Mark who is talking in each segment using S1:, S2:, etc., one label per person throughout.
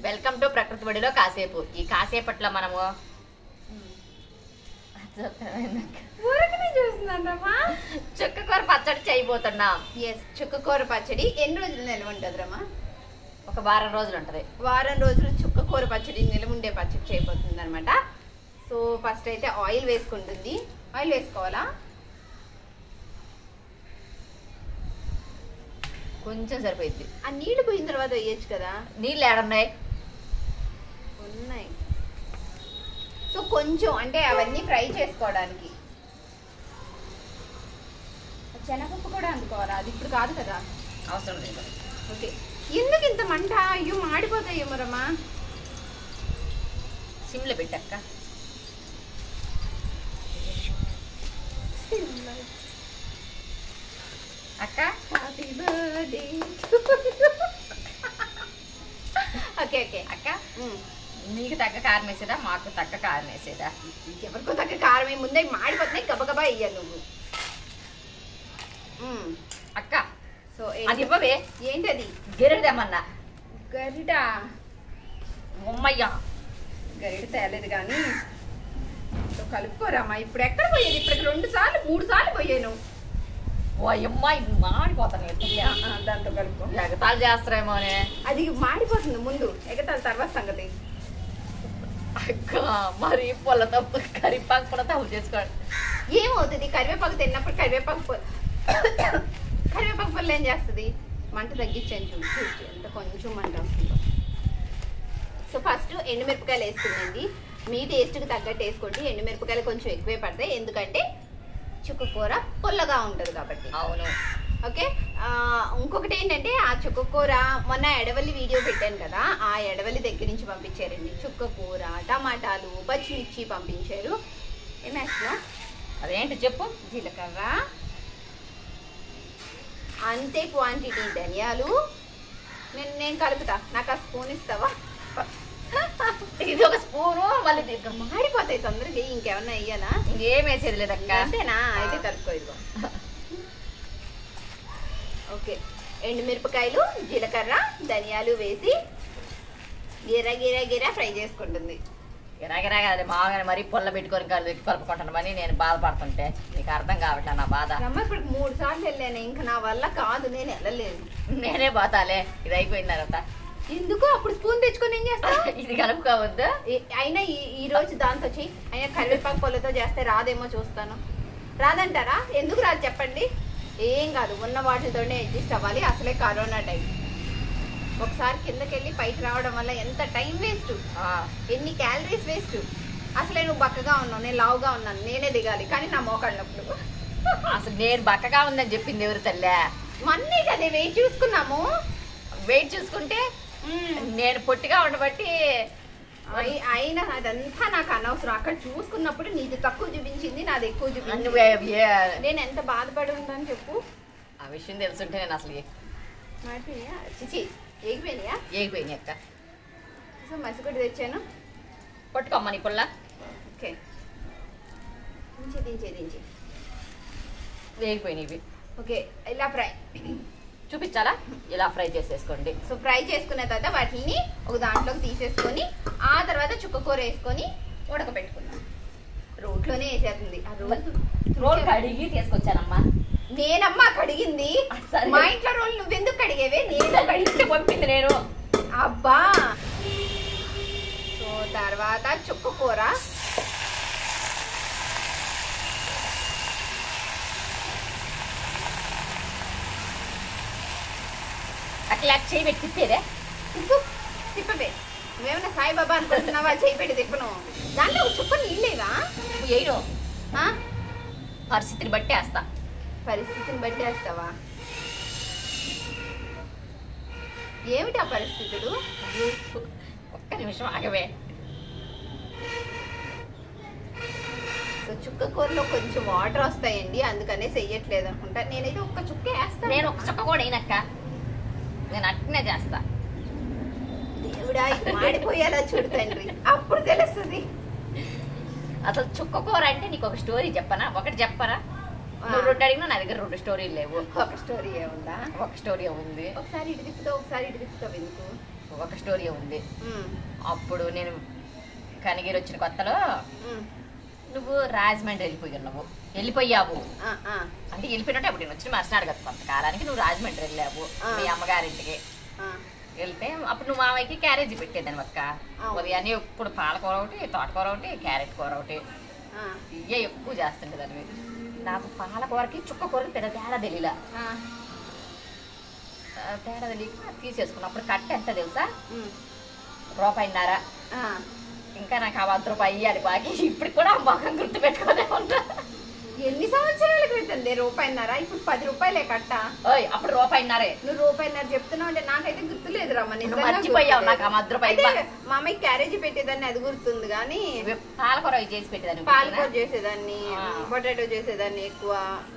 S1: Welcome to ప్రకృతి బడిలో కాసేపు ఈ కాసేపట్లో మనము
S2: ఊరకనే చూస్తున్నానమ్మా
S1: చుక్కకూర పచ్చడి చేయబోతున్నాం
S2: ఎస్ చుక్కకూర పచ్చడి ఎన్ని రోజులు నిల్వ ఉంటుంది రమ్మా
S1: ఒక వారం రోజులు ఉంటది
S2: వారం రోజులు చుక్కకూర పచ్చడి నిల్వ ఉండే పచ్చడి చేయబోతుంది అనమాట సో ఫస్ట్ అయితే ఆయిల్ వేసుకుంటుంది ఆయిల్ వేసుకోవాలా
S1: కొంచెం సరిపోయింది
S2: ఆ నీళ్లు పోయిన తర్వాత వేయచ్చు కదా
S1: నీళ్ళు ఏడున్నాయి
S2: ఉన్నాయి సో కొంచెం అంటే అవన్నీ ఫ్రై చేసుకోవడానికి శనగపప్పు కూడా అందుకోవాలా అది ఇప్పుడు కాదు కదా
S1: అవసరం లేదు
S2: ఓకే ఎందుకు ఇంత మంట అయ్యో మాడిపోతాయేమో రమ్మా
S1: సిమ్లో పెట్టక్క అక్క
S2: హ్యాపీ బర్త్డే ఓకే ఓకే
S1: అక్క నీకు తగ్గ కారం వేసేదా మాకు తగ్గ కారం వేసేదా
S2: ఎవరికో తగ్గ కారం ఏం ముందే మాడిపోతున్నాయి గబగబా వెయ్యాలి నువ్వు మ్మ్.
S1: అక్క
S2: సో
S1: అది
S2: ఏంటి-
S1: ఇవ్వవే
S2: ఏంటది
S1: గెరడమన్నా
S2: గరిట
S1: ఉమ్మయ్యా
S2: గరిట తేలేదు కానీ సో కలుపుకోరామా ఇప్పుడు ఎక్కడ పోయేది ఇప్పటికి రెండు సార్లు మూడు సార్లు పోయాను
S1: ఓ అమ్మాయి మాడిపోతాను
S2: ఆ, ఆ, దాంతో కలుపుకో
S1: ఎగతాలు చేస్తారేమో అని
S2: అది మాడిపోతుంది ముందు ఎగతాల తర్వాత సంగతి
S1: అక్క మరి పొలతో కరిపాకు కూడా తవ్వు చేసుకోండి
S2: ఏమవుతుంది కరివేపాకు తిన్నప్పుడు కరివేపాకు పొ- కరివేపాకు పొల్లు ఏం చేస్తుంది మంట తగ్గించాను చూడు చూడు ఎంత కొంచెం మంట వస్తుందో సో ఫస్ట్ ఎండుమిరపకాయలు వేసుకుందండి మీ టేస్ట్కి తగ్గట్టు వేసుకోండి ఎండుమిరపకాయలు కొంచెం ఎక్కువే పడతాయి ఎందుకంటే చుక్క కూర పుల్లగా ఉంటుంది కాబట్టి
S1: అవును
S2: ఓకే ఆ, ఇంకొకటి ఏంటంటే ఆ చుక్క కూర మొన్న ఎడవల్లి వీడియో పెట్టాను కదా ఆ ఎడవల్లి దగ్గర నుంచి పంపించారండి చుక్క కూర టమాటాలు పచ్చిమిర్చి పంపించారు ఏమేస్తున్నావు
S1: అదేంటి చెప్పు
S2: జీలకర్ర అంతే క్వాంటిటీ ధనియాలు నేను నేను కలుపుతా నాకు ఆ స్పూన్ ఇస్తావా
S1: ఇది ఒక స్పూను మళ్ళీ దీంట్లో
S2: మాడిపోతాయి తొందరగా ఇంకేమన్నా అయ్యానా
S1: ఇంకేం వేసేది లేదక్క
S2: అంతేనా అయితే కలుపుకో ఇదిగో ఓకే ఎండుమిరపకాయలు జీలకర్ర ధనియాలు వేసి గిర గిర గిర ఫ్రై చేసుకుంటుంది
S1: గిరాగిరా కాదు మామూలుగా మరీ పొల్ల పెట్టుకొని కలిపి కలుపుకుంటానమని నేను బాధపడుతుంటే నీకు అర్థం కావట్లే నా బాధ
S2: రమ్మ ఇప్పుడు మూడు సార్లు వెళ్ళాను ఇంకా నా వల్ల కాదు నేను వెళ్ళలేను
S1: నేనే పోతాలే ఇది అయిపోయిన తర్వాత
S2: ఎందుకు అప్పుడు స్పూన్ తెచ్చుకొని ఏం చేస్తా
S1: ఇది కలుపుకోవద్దు
S2: ఈ- అయినా ఈ ఈ రోజు దాంతో చెయ్యి అయినా కరివేపాకు పొలతో చేస్తే రాదేమో చూస్తాను రాదంటారా ఎందుకు రాదు చెప్పండి ఏం కాదు ఉన్న వాటితోనే అడ్జస్ట్ అవ్వాలి అసలే కరోనా టైం ఒకసారి కిందకి వెళ్ళి పైకి రావడం వల్ల ఎంత టైం వేస్ట్
S1: ఆ,
S2: ఎన్ని క్యాలరీస్ వేస్ట్ అసలే నువ్వు బక్కగా ఉన్నావు నేను లావుగా ఉన్నాను నేనే దిగాలి కానీ నా మోకాళ్ళ నొప్పులు
S1: అసలు నేను బక్కగా ఉందని చెప్పింది ఎవరు తల్లే
S2: మన్నీ కదే వెయిట్ చూసుకున్నాము
S1: వెయిట్ చూసుకుంటే నేను పొట్టిగా ఉండబట్టి
S2: అయి- అయినా అదంతా నాకు అనవసరం అక్కడ చూసుకున్నప్పుడు నీది తక్కువ చూపించింది నాది ఎక్కువ చూపించింది
S1: నువ్వు ఏ- ఏ-
S2: నేను ఎంత బాధపడి ఉందని చెప్పు
S1: ఆ విషయం తెలుసుంటే నేను అసలు
S2: మాడిపోయినాయా చిచి ఏగిపోయినాయా
S1: ఏగిపోయింది అక్క
S2: సో మసికొట్టి తెచ్చాను
S1: పట్టుకోమ్మని పుల్ల
S2: ఓకే దించి దించి దించి
S1: వేగిపోయినాయి ఇవి
S2: ఓకే ఇలా ఫ్రై
S1: చూపించాలా ఇలా ఫ్రై చేసేసుకోండి
S2: సో ఫ్రై చేసుకున్న తర్వాత వాటిని ఒక దాంట్లోకి తీసేసుకొని ఆ తర్వాత చుక్కకూర వేసుకొని ఉడకబెట్టుకుందాం రోట్లోనే వేసేస్తుంది ఆ రోల్
S1: రోల్ కడిగి తీసుకొచ్చానమ్మా
S2: నేనమ్మా కడిగింది
S1: సరే.
S2: మా ఇంట్లో రోల్ నువ్వెందుకు కడిగేవే నేను కడిగి
S1: ఇంటికి పంపింది నేను
S2: అబ్బా సో తర్వాత చుక్క కూర
S1: అట్లా చేయి పెట్టి తిప్పేదే
S2: తిప్పు తిప్పవే నువ్వేమన్నా సాయిబాబా అనుకుంటున్నావా చేయి పెట్టి తిప్పను దాంట్లో ఒక చుక్క నీళ్ళేవా
S1: నువ్వు వేయను
S2: ఆ?
S1: పరిస్థితిని బట్టి వేస్తా
S2: పరిస్థితిని బట్టి వేస్తావా ఏమిటి ఆ పరిస్థితులు
S1: ఒక్క నిమిషం ఆగవే
S2: సో చుక్క కూరలో కొంచెం వాటర్ వస్తాయండి అందుకనే చెయ్యట్లేదు అనుకుంటా నేనైతే ఒక్క చుక్క వేస్తాను
S1: నేను ఒక చుక్క కూడా అయినక్క నేను అట్నే చేస్తా
S2: దేవుడా ఇది మాడిపోయేలా చూడు తండ్రి అప్పుడు తెలుస్తుంది
S1: అసలు చుక్క కూర అంటే నీకు ఒక స్టోరీ చెప్పనా ఒకటి చెప్పరా నువ్వు రెండు అడిగినా నా దగ్గర రెండు స్టోరీలు లేవు
S2: ఒక స్టోరీ ఏముందా
S1: ఒక స్టోరీ ఉంది
S2: ఒకసారి ఇటు తిప్పుతావు ఒకసారి ఇటు తిప్పుతావు ఎందుకు
S1: ఒక స్టోరీ ఉంది
S2: ఉమ్,
S1: అప్పుడు నేను కనిగిరి వచ్చిన కొత్తలో
S2: ఉమ్,
S1: నువ్వు రాజమండ్రి వెళ్ళిపోయి ఉన్నావు వెళ్ళిపోయావు
S2: ఆ, ఆ,
S1: అంటే వెళ్ళిపోయినట్టు అప్పుడు నేను వచ్చి మర్చినాడు కదా కొంతకాలానికి నువ్వు రాజమండ్రి వెళ్ళావు
S2: ఆ.
S1: మీ అమ్మగారింటికి
S2: ఆ,
S1: వెళ్తే అప్పుడు నువ్వు మామయ్యకి క్యారేజీ పెట్టేదాన్ని అక్క
S2: అవును.
S1: ఉదయాన్నే ఇప్పుడు పాలకూర ఒకటి తోటకూర ఒకటి క్యారెట్ కూర ఒకటి
S2: ఆ,
S1: ఇవే ఎక్కువ చేస్తుండేదాన్ని నాకు పాలకూరకి చుక్క కూరకి పెద్ద తేడా తెలియలా
S2: ఆ,
S1: ఆ, తేడా తెలియక తీసేసుకున్నా అప్పుడు కట్ట ఎంత తెలుసా
S2: ఉమ్,
S1: రూపాయిన్నర
S2: ఆ.
S1: ఇంకా నాకు ఆ వంద రూపాయి ఇయ్యాలి బాకీ ఇప్పుడు కూడా ఆ మొఖం గుర్తు పెట్టుకునే ఉన్నా
S2: ఎన్ని సంవత్సరాల క్రితం రూపాయిన్నారా ఇప్పుడు పది రూపాయలే కట్ట
S1: ఓయ్ అప్పుడు రూపాయిన్నరే
S2: నువ్వు రూపాయిన్నర చెప్తున్నావు అంటే నాకైతే గుర్తులేదు రమ్మ
S1: నువ్వు
S2: నిజంగా
S1: మర్చిపోయావు
S2: గుర్తులేదు.
S1: నాకు ఆ మధ్య రూపాయి
S2: అయితే మా అమ్మాయి క్యారేజీ పెట్టేదాన్ని అది గుర్తుంది కానీ
S1: ఇవి పాలకూర అవి చేసి పెట్టేదాన్ని
S2: పాలకూర చేసేదాన్ని
S1: ఆ.
S2: పొటాటో చేసేదాన్ని ఎక్కువ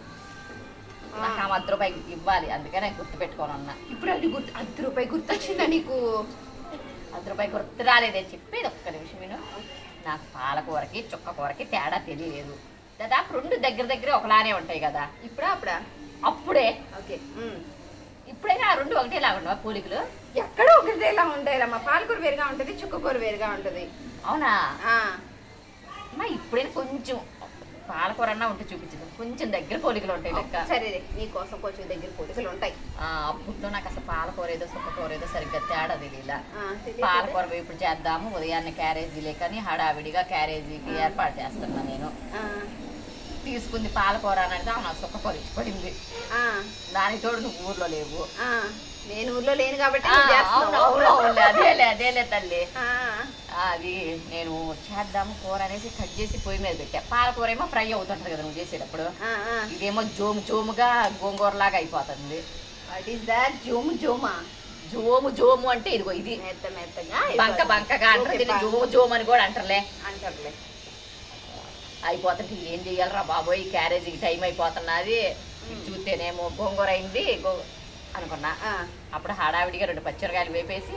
S2: ఆ.
S1: నాకు ఆ మధ్య రూపాయి ఇవ్వాలి అందుకే నేను గుర్తు పెట్టుకొని ఉన్నా
S2: ఇప్పుడు అది గుర్తు అర్ధ రూపాయి గుర్తొచ్చిందా నీకు
S1: మధ్య రూపాయి గుర్తు రాలేదే చెప్పేది ఒక్క నిమిషం విను నాకు పాలకూరకి చుక్క కూరకి తేడా తెలియలేదు దాదాపు రెండు దగ్గర దగ్గర ఒకలానే ఉంటాయి కదా
S2: ఇప్పుడా అప్పుడా
S1: అప్పుడే
S2: ఓకే ఉమ్.
S1: ఇప్పుడైనా ఆ రెండు ఒకటే లాగా పోలికలు
S2: ఎక్కడో ఒకటిలా ఉంటాయి రమ్మ పాలకూర వేరుగా ఉంటుంది చుక్కకూర వేరుగా ఉంటుంది
S1: అవునా
S2: ఆ,
S1: అమ్మా ఇప్పుడైనా కొంచెం పాలకూర అన్నా ఉంటే చూపించింది కొంచెం దగ్గర పోలికలు ఉంటాయి లెక్క
S2: సరే నీ కోసం కొంచెం దగ్గర పొడికలు ఉంటాయి
S1: ఆ, అప్పట్లో నాకు అసలు పాలకూర ఏదో సుక్క కూర ఏదో సరిగ్గా తేడా తెలియలా
S2: ఆ, తెలియదు.
S1: పాలకూర ఇప్పుడు చేద్దాము ఉదయాన్నే క్యారేజీ లేకని హడావిడిగా క్యారేజీకి ఏర్పాటు చేస్తున్నా నేను
S2: ఆ,
S1: తీసుకుంది పాలకూర అని అంటే నాకు సుక్క కూర ఇచ్చి పడింది
S2: ఆ,
S1: దానికి తోడు నువ్వు ఊర్లో లేవు
S2: ఆ. నేను ఊర్లో లేను కాబట్టి
S1: ఆ,
S2: నువ్వు
S1: అవును
S2: చేస్తున్నావు.
S1: అవును అవునులే, అదేలే అదేలే తల్లి
S2: ఆ,
S1: ఆ, అది నేను చేద్దాము కూర అనేసి కట్ చేసి పొయ్యి మీద పెట్టా పాలకూర ఏమో ఫ్రై అవుతుంటది కదా నువ్వు చేసేటప్పుడు
S2: ఆ, ఆ.
S1: ఇదేమో జోము జోముగా గోంగూర లాగా అయిపోతుంది
S2: What is that? జోము జోమా
S1: జోము జోము అంటే ఇదిగో ఇది
S2: మెత్త మెత్తగా
S1: బంక బంకగా అంటారు
S2: ఓకే,
S1: దీన్ని
S2: బా-
S1: జోము జోము అని కూడా అంటారులే
S2: అంటారులే
S1: అయిపోతుంటే ఏం చెయ్యాలరా బాబోయ్ క్యారేజీకి టైం అయిపోతున్నది ఇది చూస్తేనేమో గోంగూర అయింది గో అనుకున్నా
S2: ఆ,
S1: అప్పుడు హడావిడిగా రెండు పచ్చిమిరకాయలు వేపేసి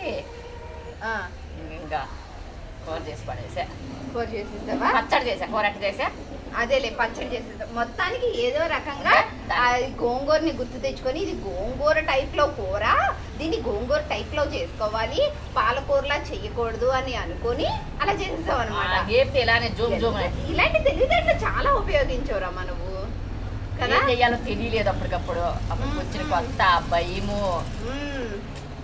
S2: ఆ.
S1: ఇంకా కూర చేసి పడేసా
S2: కూర చేసేద్దామా
S1: పచ్చడి చేసా కూర ఎట్ట చేసా
S2: అదేలే పచ్చడి చేసేద్దాం మొత్తానికి ఏదో రకంగా
S1: దా-
S2: ఆ గోంగూరని గుర్తు తెచ్చుకొని ఇది గోంగూర టైప్ లో కూర దీన్ని గోంగూర టైప్ లో చేసుకోవాలి పాలకూరలా చెయ్యకూడదు అని అనుకొని అలా చేసేసాం అనమాట
S1: ఏపితే ఇలానే జోము జోము అని.
S2: ఇలాంటి తెలివితేటలు చాలా ఉపయోగించవురమ్మా నువ్వు కదా
S1: ఏం చెయ్యాలో తెలియలేదు అప్పటికప్పుడు అప్పుడు వచ్చిన కొత్త భయము
S2: మ్మ్.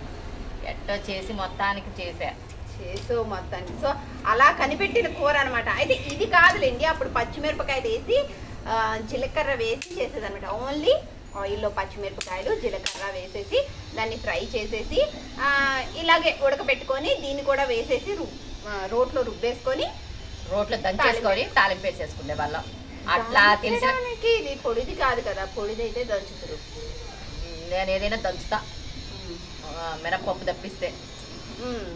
S1: ఎట్టో చేసి మొత్తానికి చేసా
S2: చేసావు మొత్తానికి సో అలా కనిపెట్టిన కూర అనమాట అయితే ఇది కాదులేండి అప్పుడు పచ్చిమిరపకాయలు వేసి ఆ, జీలకర్ర వేసి చేసేదన్నమాట ఓన్లీ ఆయిల్లో పచ్చిమిరపకాయలు జీలకర్ర వేసేసి దాన్ని ఫ్రై చేసేసి ఆ, ఇలాగే ఉడకబెట్టుకొని దీన్ని కూడా వేసేసి రు ఆ, రోట్లో రుబ్బేసుకొని
S1: రోట్లో దంచేసుకొని తాలింపు వేసేసుకునే వాళ్ళం అట్లా తెలిసిన
S2: దంచడానికి ఇది పొడిది కాదు కదా పొడిది అయితే దంచుతారు
S1: నేను ఏదైనా దంచుతా ఆ, మినప్పప్పు తప్పిస్తే
S2: మ్మ్.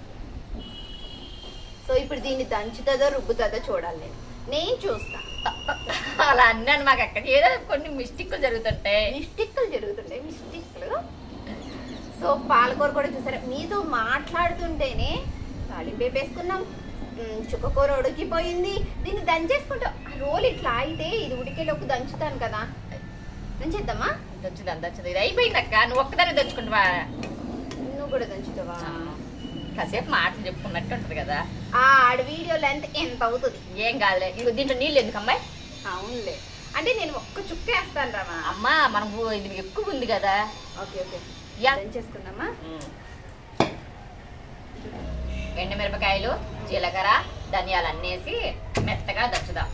S2: సో ఇప్పుడు దీన్ని దంచుతుందో రుబ్బుతుందో చూడాలి నేను. నేను చూస్తా
S1: అలా అన్నాను మాకు అక్కడ ఏదో కొన్ని మిస్టేక్లు జరుగుతుంటాయి
S2: మిస్టేక్లు జరుగుతుంటాయి మిస్టేక్లు సో పాలకూర కూడా చూసారా మీతో మాట్లాడుతుంటేనే తాలింపు వేపేసుకున్నాం మ్, చుక్కకూర ఉడికిపోయింది దీన్ని దంచేసుకుంటాం ఆ రోల్ ఇట్లా అయితే ఇది ఉడికేలోపు దంచుతాను కదా దంచేద్దామా
S1: దంచుదాం దంచుదాం ఇది అయిపోయింది అక్క నువ్వు ఒక్కదాన్ని దంచుకుంటావా
S2: నువ్వు కూడా దంచుతావా
S1: కాసేపు మాటలు చెప్పుకున్నట్టు ఉంటుంది కదా
S2: ఆ ఆడ వీడియో లెంత్ ఎంత అవుతుంది
S1: ఏం కాదులే ఇగో దీంట్లో నీళ్ళు ఎందుకు అమ్మాయి
S2: అవునులే అంటే నేను ఒక్క చుక్క వేస్తాను రామా
S1: అమ్మా మనకు ఇది ఎక్కువ ఉంది కదా
S2: ఓకే ఓకే
S1: యా.
S2: దంచేసుకుందామా
S1: ఉమ్. ఎండుమిరపకాయలు జీలకర్ర ధనియాలు అన్నేసి మెత్తగా దంచుదాం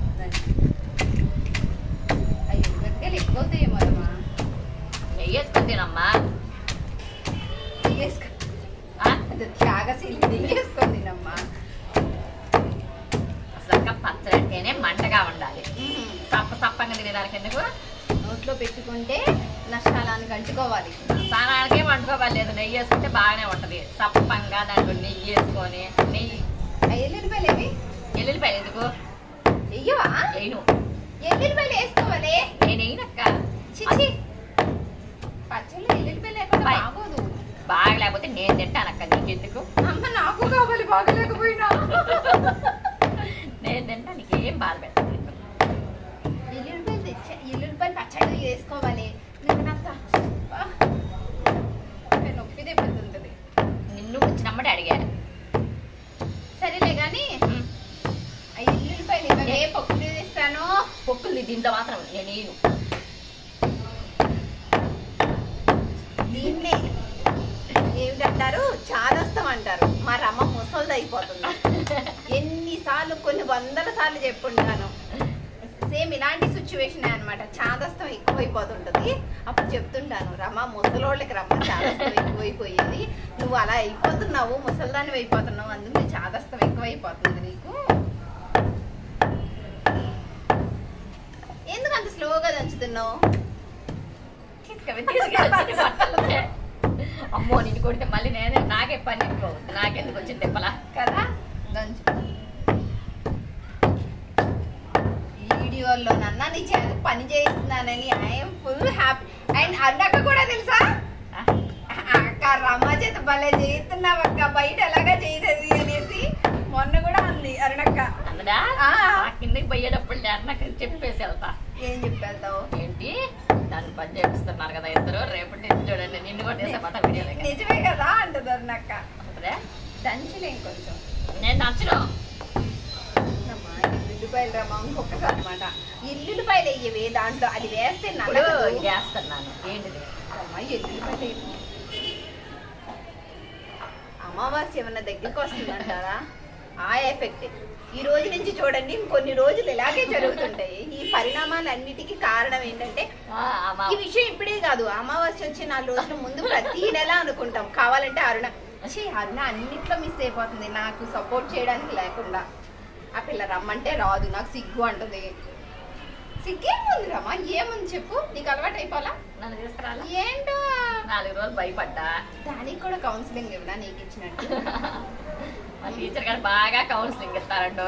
S2: అయ్యో గట్టిగా ఎక్కువ అవుతాయేమో రమా
S1: నెయ్యి వేసుకొని తినమ్మా
S2: వేసుకో
S1: ఆ?
S2: అది త్యాగశీలి వేసుకొని తినమ్మా
S1: అసలు అక్క పచ్చడి అంటేనే మంటగా ఉండాలి సప్ప సప్పంగా తినేదానికి ఎందుకు
S2: నోట్లో పెట్టుకుంటే నష్టాలను కంటుకోవాలి
S1: స్నానానికే వండుకోవాలి నెయ్యి వేసుకుంటే బాగానే ఉంటది సప్పంగా దాంట్లో నెయ్యి వేసుకొని నెయ్యి
S2: ఎల్లుల్లిపాయలు ఏవి
S1: ఎల్లుల్లిపాయలు ఎందుకు
S2: వెయ్యవా
S1: వేయను
S2: ఎల్లుల్లిపాయలు వేసుకోవాలి
S1: నేను వేయనక్క
S2: చిచి పచ్చళ్ళు ఎల్లుల్లిపాయలు లేకుండా
S1: బాయ్.
S2: బాగోదు
S1: బాగా లేకపోతే నేను తింటానక్క నీకెందుకు
S2: అమ్మ నాకు కావాలి బాగలేకపోయినా
S1: నేను తింటా నీకేం బాధ పెట్టదు
S2: ఎల్లుల్లిపాయలు తెచ్చా ఎల్లుల్లిపాయలు పచ్చడి వేసుకోవాలి లేకపోతే నాకు నొప్పి దెబ్బతుంటది
S1: రమ్మటి అడిగాను
S2: సరేలే కానీ
S1: ఉమ్.
S2: ఆ ఎల్లుల్లిపాయలు ఇవ్వవే పప్పు ఇస్తాను
S1: పొక్కులు దీంట్లో మాత్రం నేను వేయను.
S2: దీన్నే ఏమిటంటారు చాదస్తం అంటారు మా రమ్మ ముసలిది అయిపోతుంది ఎన్నిసార్లు కొన్ని వందల సార్లు చెప్పుంటాను సేమ్ ఇలాంటి సిచ్యువేషన్ అనమాట చాదస్తం ఎక్కువైపోతుంటది అప్పుడు చెప్తుంటాను రమ్మ ముసలోళ్ళకి రమ్మ చాదస్తం ఎక్కువైపోయేది నువ్వు అలా అయిపోతున్నావు ముసలిదాన్ని అయిపోతున్నావు అందుకు చాదస్తం ఎక్కువైపోతుంది నీకు ఎందుకు అంత స్లోగా దంచుతున్నావు
S1: తీసుకెళ్ళి తీసుకెళ్ళి బట్టలతో. అమ్మో నిన్ను కొడితే మళ్ళీ నేనే నాకే పని ఎక్కువ అవుతుంది. నాకెందుకు వచ్చింది తిప్పలా
S2: కదా దంచు వీడియోలో నన్న నీ చేత పని చేస్తున్నానని ఐఎమ్ ఫుల్ హ్యాపీ అండ్ అన్నక్క కూడా తెలుసా
S1: ఆ,
S2: అక్క రమ్మ చేత భలే చేస్తున్నావు అక్క బయట ఎలాగా చేయలేదు అనేసి మొన్న కూడా అంది అరుణక్క
S1: అన్నదా
S2: ఆ.
S1: ఆ కిందకి పోయేటప్పుడు నేను నాకు చెప్పేసి వెళ్తా
S2: ఏం చెప్పేద్దావు
S1: ఏంటి దాన్ని పని చేపిస్తున్నారు కదా ఇద్దరు రేపటి నుంచి చూడండి నిన్ను కూడా చేసే పట్ట వీడియోలే
S2: నిజమే కదా అంటది అరుణక్క
S1: అప్పుడే
S2: దంచలేం కొంచెం
S1: నేను నచ్చను
S2: అమ్మా, ఎల్లుల్లిపాయలు రమ్మ ఇంకొకసారి అనమాట ఎల్లుల్లిపాయలు వేయవే దాంట్లో అది వేస్తే
S1: ఇప్పుడు
S2: నల్లగదు.
S1: ఇది వేస్తున్నాను ఏంటిది
S2: అమ్మ, ఎల్లుల్లిపాయలు వేయకు. అమావాస్య ఏమన్నా దగ్గరికి వస్తుందంటారా ఆ ఎఫెక్ట్ ఈ రోజు నుంచి చూడండి కొన్ని రోజులు ఇలాగే జరుగుతుంటాయి ఈ పరిణామాలన్నిటికీ కారణం ఏంటంటే
S1: ఆ, అమ్మా.
S2: ఈ విషయం ఇప్పుడే కాదు అమావాస్య వచ్చే నాలుగు రోజుల ముందు ప్రతి నెల అనుకుంటాం కావాలంటే అరుణ ఛీ, అరుణ అన్నిట్లో మిస్ అయిపోతుంది నాకు సపోర్ట్ చేయడానికి లేకుండా ఆ పిల్ల రమ్మంటే రాదు నాకు సిగ్గు అంటుంది సిగ్గేముంది రమ్మా ఏముంది చెప్పు నీకు అలవాటు అయిపోలా
S1: నన్ను తీసుకురాలా
S2: ఏంటో
S1: నాలుగు రోజులు భయపడ్డా
S2: దానికి కూడా కౌన్సిలింగ్ ఇవ్వనా నీకు ఇచ్చినట్టు
S1: మా టీచర్ గారు బాగా కౌన్సిలింగ్ ఇస్తారండో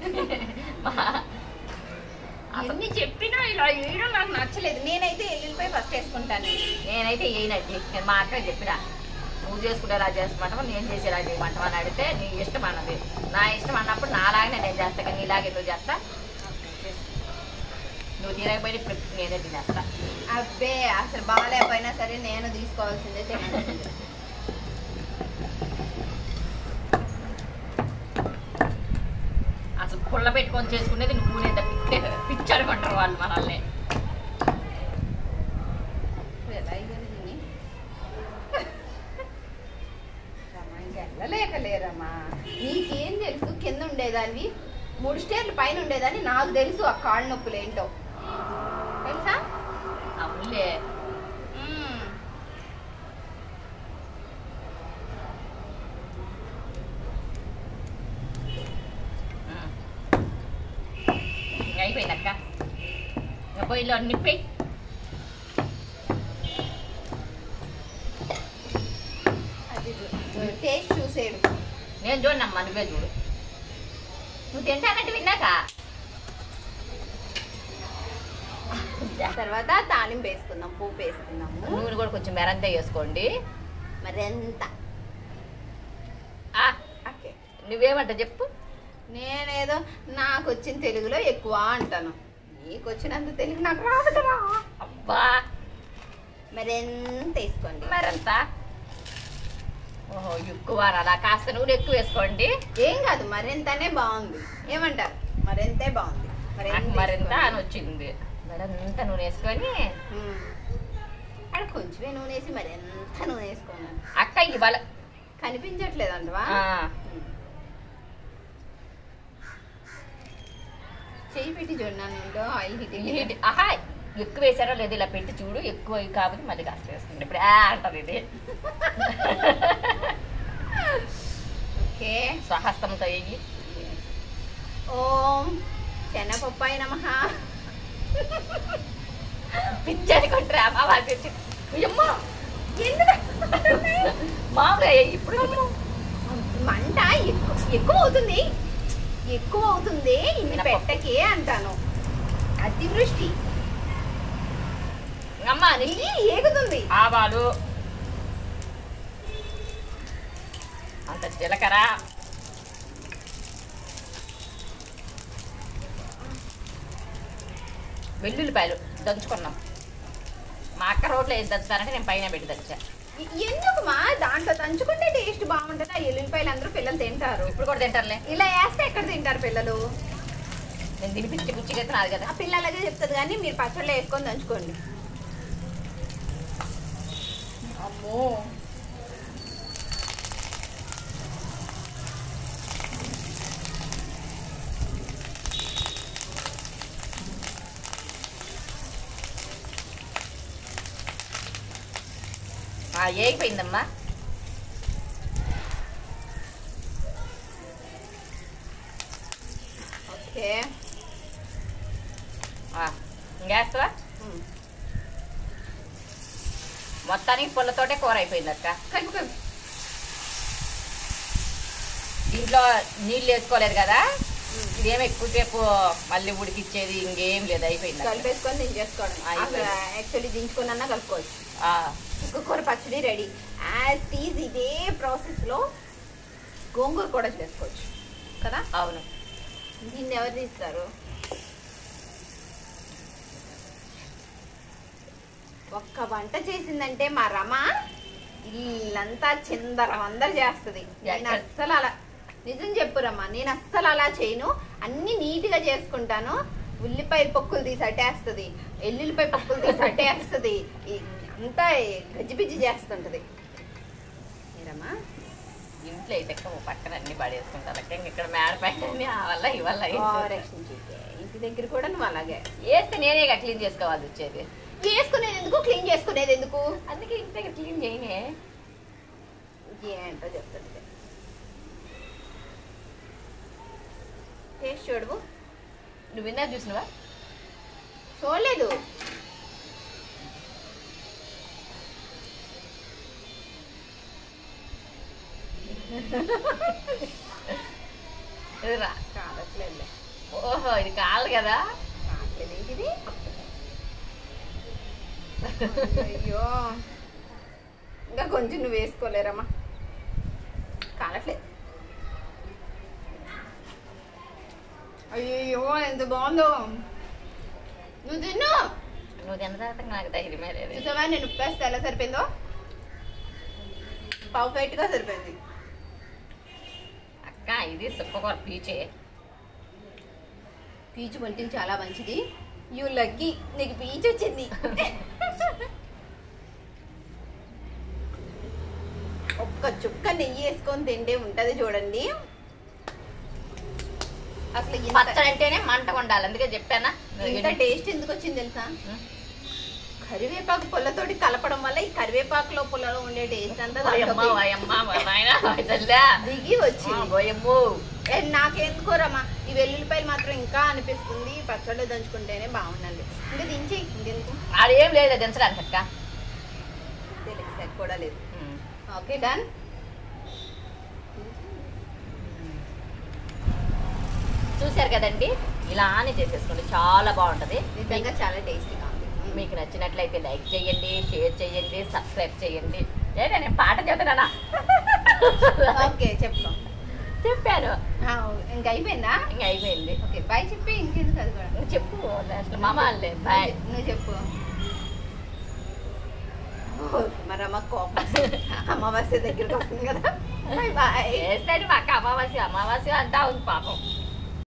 S1: అసలు
S2: ఎన్ని చెప్పినా ఇలా వేయడం నాకు నచ్చలేదు నేనైతే ఎల్లుల్లిపాయ ఫస్ట్ వేసుకుంటాను
S1: నేనైతే ఏనండి నేను మా అక్క చెప్పిన నువ్వు చేసుకునేలా చేసుకుంటావు నేను చేసేలా చేయమంటావు అని అడిగితే నీ ఇష్టం అన్నది నా ఇష్టం అన్నప్పుడు నాలాగనే నేను చేస్తా కానీ నీలాగే నువ్వు చేస్తా నువ్వు తినకపోయి ఇప్పుడు నేనే తినేస్తా
S2: అబ్బే అసలు బాగాలేకపోయినా సరే నేను తీసుకోవాల్సిందే తినాల్సిందే
S1: అసలు పుల్ల పెట్టుకొని చేసుకునేది నువ్వు లేదా పిచ్చి అనుకుంటారు వాళ్ళు మనల్ని
S2: ఎలా అయ్యారు దీన్ని? రమ్మా, ఇంకా వెళ్ళలేకలేరమ్మా నీకేం తెలుసు కింద ఉండేదాన్ని మూడు స్టేర్లు పైన ఉండేదాన్ని నాకు తెలుసు ఆ కాళ్ళ నొప్పులు ఏంటో తెలుసా
S1: అవునులే
S2: మ్మ్.
S1: ఉమ్. ఇంకా అయిపోయిందక్క ఇంకా పొయ్యిలో నిప్పి
S2: అది టేస్ట్ చూసేడు
S1: నేను చూడనమ్మా నువ్వే చూడు నువ్వు తింటానంటే విన్నాక
S2: తర్వాత తాలింపు వేసుకుందాం పువ్వు వేసుకుందాము
S1: నూనె కూడా కొంచెం మెరంత వేసుకోండి
S2: మరి ఎంత
S1: ఆ,
S2: ఓకే
S1: నువ్వేమంట చెప్పు
S2: నేనేదో నాకు వచ్చిన తెలుగులో ఎక్కువ అంటాను నీకు వచ్చినంత తెలుగు నాకు రాదురా
S1: అబ్బా
S2: మరి ఎంత వేసుకోండి
S1: మరంత ఓహో ఎక్కువ అలా కాస్త నూనె ఎక్కువ వేసుకోండి
S2: ఏం కాదు మరింతనే బాగుంది ఏమంటారు మరింతే బాగుంది
S1: నాకు మరింత అని
S2: వేసుకోండి.
S1: వచ్చింది మరంత నూనె వేసుకొని
S2: ఉమ్. అక్కడ కొంచెమే నూనె వేసి మరి ఎంత నూనె వేసుకున్నాను
S1: అక్క ఇవాళ
S2: కనిపించట్లేదు అంటవా
S1: ఆ,
S2: చెయ్యి పెట్టి చూడన్నాను ఏంటో ఆయిల్
S1: ఇది
S2: హీట్
S1: హీట్ ఆహా ఎక్కువ వేసారో లేదు ఇలా పెట్టి చూడు ఎక్కువ కాబట్టి మళ్ళీ కాస్త వేసుకోండి ఇప్పుడు ఆ అంటది ఇది
S2: ఓకే
S1: స్వహస్తంతో వేయి
S2: ఓం శనపప్పాయి నమ
S1: పిచ్చని కొంటారు అమ్మవారి తెచ్చి అమ్మా మామూలుగా వేయి ఇప్పుడు
S2: మంట ఎక్కువ ఎక్కువ అవుతుంది ఎక్కువ అవుతుంది ఇన్ని
S1: మినపప్పు.
S2: పెట్టకే అంటాను అతివృష్టి
S1: అమ్మ నీ
S2: ఇది ఏగుతుంది
S1: ఆవాలు అంత జీలకర్ర వెల్లుల్లిపాయలు దంచుకున్నాం మా అక్క రోట్లో ఏం దంచుతారంటే నేను పైన పెట్టి దంచా
S2: ఎ- ఎందుకు మా దాంట్లో దంచుకుంటే టేస్ట్ బాగుంటుంది ఆ ఎల్లుల్లిపాయలు అందరూ పిల్లలు తింటారు
S1: ఇప్పుడు కూడా తింటారులే
S2: ఇలా వేస్తే ఎక్కడ తింటారు పిల్లలు
S1: నేను తినిపించి గుచ్చిగా నాది కదా
S2: ఆ పిల్లలగే చెప్తుంది కానీ మీరు పచ్చళ్ళు వేసుకొని దంచుకోండి
S1: అమ్మో ఆ, ఏగిపోయిందమ్మా
S2: ఓకే
S1: ఆ, ఇంకేస్తావా
S2: ఉమ్.
S1: మొత్తానికి పుల్లతోటే కూర అయిపోయింది అక్క
S2: కలుపు కలుపు
S1: దీంట్లో నీళ్ళు వేసుకోలేదు కదా
S2: ఉమ్.
S1: ఇదేమో ఎక్కువసేపు మళ్ళీ ఉడికిచ్చేది ఇంకేం లేదు అయిపోయింది అక్క.
S2: కలిపేసుకొని దించేసుకోవడం
S1: అయిపోయింది.
S2: యాక్చువల్లీ దించుకున్నా కలుపుకోవచ్చు
S1: ఆ,
S2: కూర పచ్చడి రెడీ యాజ్ టీజ్ ఇదే ప్రాసెస్లో గోంగూర కూడా చేసుకోవచ్చు కదా
S1: అవును
S2: దీన్ని ఎవరు తీస్తారు ఒక్క వంట చేసిందంటే మా రమ ఇల్లంతా చిందరం అందరు చేస్తుంది నేను
S1: ఎక్కడ?
S2: అస్సలు అలా నిజం చెప్పు రమ్మ నేను అస్సలు అలా చేయను అన్ని నీట్గా చేసుకుంటాను ఉల్లిపాయ పొక్కులు తీసి అట్టేస్తుంది ఎల్లుల్లిపాయ పొక్కులు తీసి అట్టేస్తుంది ఈ- అంతా గజిబిజి చేస్తుంటది ఏరమ్మా
S1: ఇంట్లో అయితే ఎక్క ఓ పక్కన అన్ని పడేసుకుంటారు అక్క ఇంక ఇక్కడ మేడ పైన అన్ని ఆ వల్ల ఈ వల్ల
S2: ఓవరాక్షన్ చేయకే. ఇంటి దగ్గర కూడా నువ్వు అలాగే
S1: వేస్తే నేనే ఇక క్లీన్ చేసుకోవాల్సి వచ్చేది
S2: చేసుకునేది ఎందుకు క్లీన్ చేసుకునేది ఎందుకు
S1: అందుకే ఇంటి దగ్గర క్లీన్ చేయనే
S2: ఏంటో చెప్తుంది టేస్ట్ చూడవు
S1: నువ్వు విన్నా చూసినవా
S2: చూడలేదు
S1: ఇది రా
S2: కాదట్లేదులే
S1: ఓహో ఇది కాదు కదా
S2: కావట్లేదు ఏంటిది అయ్యో ఇంకా కొంచెం నువ్వు వేసుకోలేరమ్మా కానట్లేదు అయ్యో ఎంత బాగుందో నువ్వు తిన్ను
S1: నువ్వు తిన్న తర్వాత నాకు ధైర్యమే లేదు
S2: చూసావా నేను ఉప్పేస్తే ఎలా సరిపోయిందో పర్ఫెక్ట్ గా సరిపోయింది
S1: అక్క ఇది సుప్పకూర పీచే
S2: పీచు వంటికి చాలా మంచిది యూ లక్కీ నీకు పీచు వచ్చింది ఒక్క చుక్క నెయ్యి వేసుకొని తింటే ఉంటది చూడండి అసలు ఇంత
S1: పచ్చడి అంటేనే మంట ఉండాలి అందుకే చెప్పానా
S2: ఇంత టేస్ట్ ఎందుకు వచ్చింది తెలుసా కరివేపాకు పుల్లతోటి కలపడం వల్ల ఈ కరివేపాకులో పుల్లలో ఉండే టేస్ట్ అంతా
S1: ఓయమ్మ
S2: దాంట్లోకి
S1: ఓయమ్మ మా నాయనా, ఓయ్ తల్లా.
S2: దిగి వచ్చింది
S1: ఆ, ఓయమ్మో
S2: ఏ, నాకెందుకోరమ్మా ఈ వెల్లుల్లిపాయలు మాత్రం ఇంకా అనిపిస్తుంది పచ్చళ్ళు దంచుకుంటేనే బాగుండండి ఇంకా దించి ఇంకెందుకు
S1: ఆడేం లేదు దించడానికి అక్క
S2: తెలియదు సరి కూడా లేదు
S1: ఉమ్.
S2: ఓకే డన్
S1: చూశారు కదండి ఇలానే చేసేసుకోండి చాలా బాగుంటది
S2: నిజంగా చాలా టేస్టీగా ఉంది
S1: మీకు నచ్చినట్లయితే లైక్ చేయండి షేర్ చేయండి సబ్స్క్రైబ్ చేయండి లేదా నేను పాట చెప్తున్నానా
S2: ఓకే చెప్తాం
S1: చెప్పాను
S2: ఆ, ఇంకా అయిపోయిందా
S1: ఇంకా అయిపోయింది
S2: ఓకే బాయ్ చెప్పి ఇంకెందుకు అది కూడా
S1: నువ్వు చెప్పు అసలు మామ అల్లే బాయ్
S2: నువ్వు చెప్పు ఓకే, మరి అమ్మ కోపం వస్తుంది. అమావాస్య దగ్గరికి వస్తుంది కదా బాయ్ బాయ్
S1: చేస్తాడు మాకు అమావాస్య అమావాస్య అంటా ఉంది పాపం